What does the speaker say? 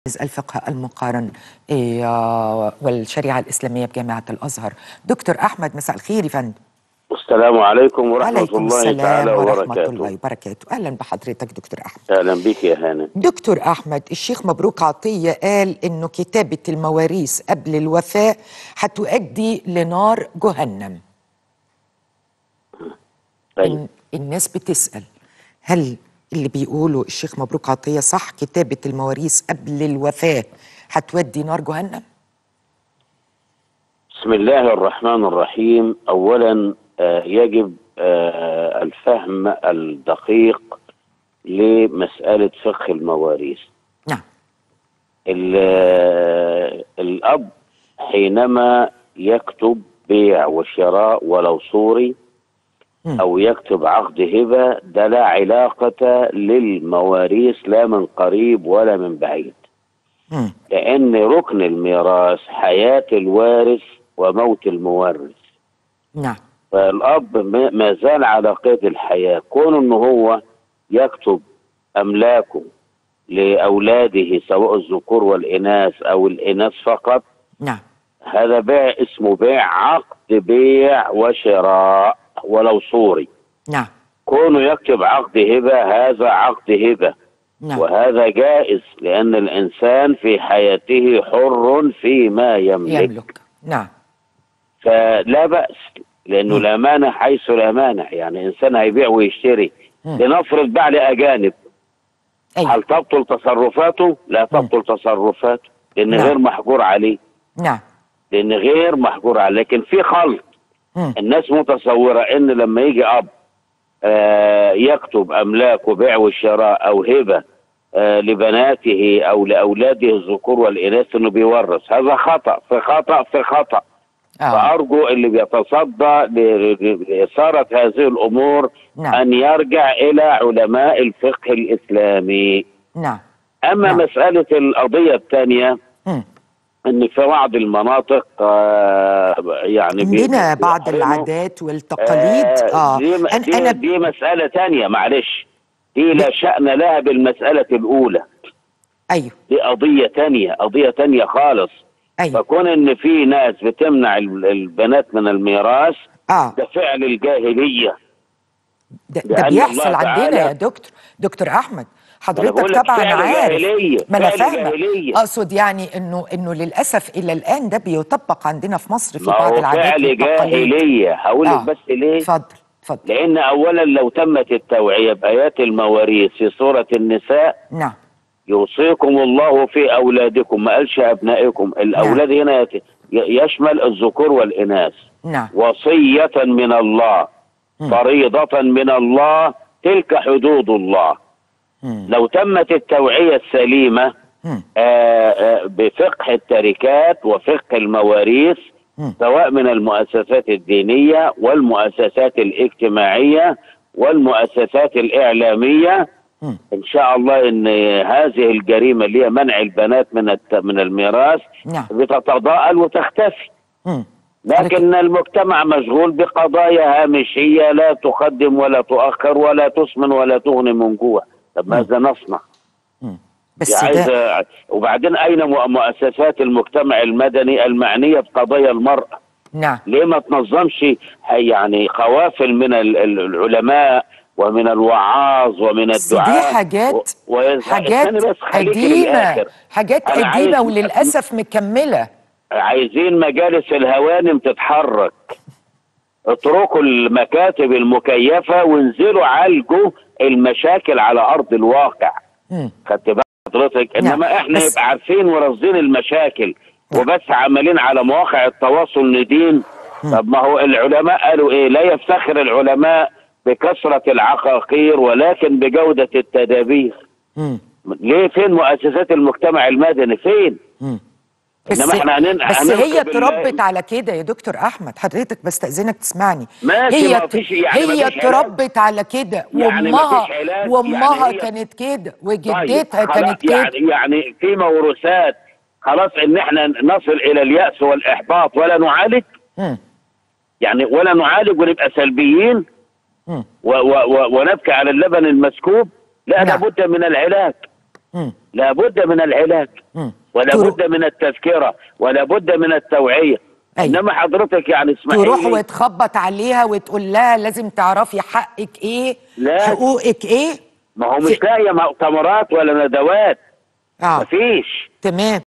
الفقه المقارن إيه، والشريعة الإسلامية بجامعة الأزهر دكتور أحمد مساء الخير يا فندم السلام عليكم ورحمة عليكم الله السلام تعالى ورحمة وبركاته الله وبركاته أهلا بحضرتك دكتور أحمد أهلا بك يا هانم دكتور أحمد الشيخ مبروك عطية قال إنه كتابة المواريث قبل الوفاة هتؤدي لنار جهنم طيب إن الناس بتسأل هل اللي بيقوله الشيخ مبروك عطية صح كتابة المواريث قبل الوفاة هتودي نار جهنم بسم الله الرحمن الرحيم أولا آه، يجب آه، الفهم الدقيق لمسألة فقه المواريث نعم ال- آه، الأب حينما يكتب بيع وشراء ولو صوري مم. أو يكتب عقد هبة ده لا علاقة للمواريث لا من قريب ولا من بعيد مم. لأن ركن الميراث حياة الوارث وموت المورث نعم فالأب ما ما زال على قيد الحياة كون إن هو يكتب أملاكه لأولاده سواء الذكور والإناث أو الإناث فقط نعم هذا بيع اسمه بيع عقد بيع وشراء ولو صوري نعم كونه يكتب عقد هبة هذا عقد هبة نعم وهذا جائز لأن الإنسان في حياته حر فيما يملك يملك نعم فلا بأس لأنه مم. لا مانع حيث لا مانع يعني إنسان هيبيع ويشتري مم. لنفرض باع لأجانب أيوة هل تبطل تصرفاته؟ لا تبطل تصرفاته لأن نعم. غير محجور عليه نعم لأن غير محجور عليه لكن في خلط مم. الناس متصورة إن لما يجي أب آه، يكتب أملاكه بيع والشراء أو هبة آه، لبناته أو لأولاده الذكور والإناث إنه بيورث هذا خطأ في خطأ في خطأ آه. فأرجو اللي بيتصدى ل- ل- لإثارة هذه الأمور نعم. أن يرجع إلى علماء الفقه الإسلامي نعم أما نعم. مسألة القضية الثانية مم. أن في بعض المناطق آه، يعني بي- عندنا بعض بيحرموا- العادات والتقاليد آه اه دي, م- أنا, دي, أنا دي مسألة تانية معلش دي لا شأن لها بالمسألة الأولى أيوه دي قضية تانية قضية تانية خالص أيوه فكون إن في ناس بتمنع ال- البنات من الميراث اه ده فعل الجاهلية ده, ده لأن بيحصل الله عندنا تعالى- يا دكتور دكتور احمد بقول حضرتك لك طبعا فعل عارف جاهلية، ما انا فعل فاهمه جاهلية. اقصد يعني انه انه للاسف الى الان ده بيطبق عندنا في مصر في ما بعض هو العادات فعل والتقاليد جاهلية هقول لك آه. بس ليه اتفضل اتفضل لأن أولا لو تمت التوعية بآيات المواريث في سورة النساء نعم يوصيكم الله في أولادكم ما قالش أبنائكم الأولاد هنا يت- ي- يشمل الذكور والإناث نعم وصية من الله مم. فريضة من الله تلك حدود الله مم. لو تمت التوعية السليمة مم. آه، آه، بفقه التركات وفقه المواريث مم. سواء من المؤسسات الدينية والمؤسسات الاجتماعية والمؤسسات الإعلامية مم. إن شاء الله إن هذه الجريمة اللي هي منع البنات من الت- من الميراث نعم بتتضاءل وتختفي مم. لكن المجتمع مشغول بقضايا هامشية لا تقدم ولا تؤخر ولا تسمن ولا تغني من جوع طب ماذا نصنع؟ مم. بس يعني ده عايز وبعدين أين مؤ- مؤسسات المجتمع المدني المعنية بقضايا المرأة؟ نعم ليه ما تنظمش هي- يعني قوافل من ال- ال- العلماء ومن الوعاظ ومن بس دي الدعاء حاجات و- و- حاجات استني بس خليكي قديمة للآخر. حاجات أنا قديمة عايز- وللأسف مكملة عايزين مجالس الهوانم تتحرك اتركوا المكاتب المكيفة وانزلوا عالجوا المشاكل على أرض الواقع مم. خدت بال حضرتك نعم، انما احنا بس- يبقى عارفين ورصدين المشاكل وبس عمالين على مواقع التواصل ندين طب ما هو العلماء قالوا ايه لا يفتخر العلماء بكثرة العقاقير ولكن بجودة التدابير مم. ليه فين مؤسسات المجتمع المدني فين مم. إنما إحنا هنن- بس هننقذ هي ال- اتربت على كده يا دكتور احمد حضرتك بستاذنك تسمعني ماشي، هي ما فيش- يعني هي ما فيش علاج. اتربت على كده يعني ما وامها فيش علاج، وامها يعني هي- كانت كده طيب، وجدتها خلاص، كانت كده يعني يعني في موروثات خلاص ان احنا نصل الى اليأس والاحباط ولا نعالج مم. يعني ولا نعالج ونبقى سلبيين مم. و و و ونبكي على اللبن المسكوب لا نعم. لابد من العلاج مم. لابد من العلاج مم. ولا ترو- بد من التذكره ولا بد من التوعيه أيوة. انما حضرتك يعني اسمحي تروح لي وتخبط عليها وتقول لها لازم تعرفي حقك ايه لا. حقوقك ايه ما هو في- مش لاقيه مؤتمرات ولا ندوات اه مفيش تمام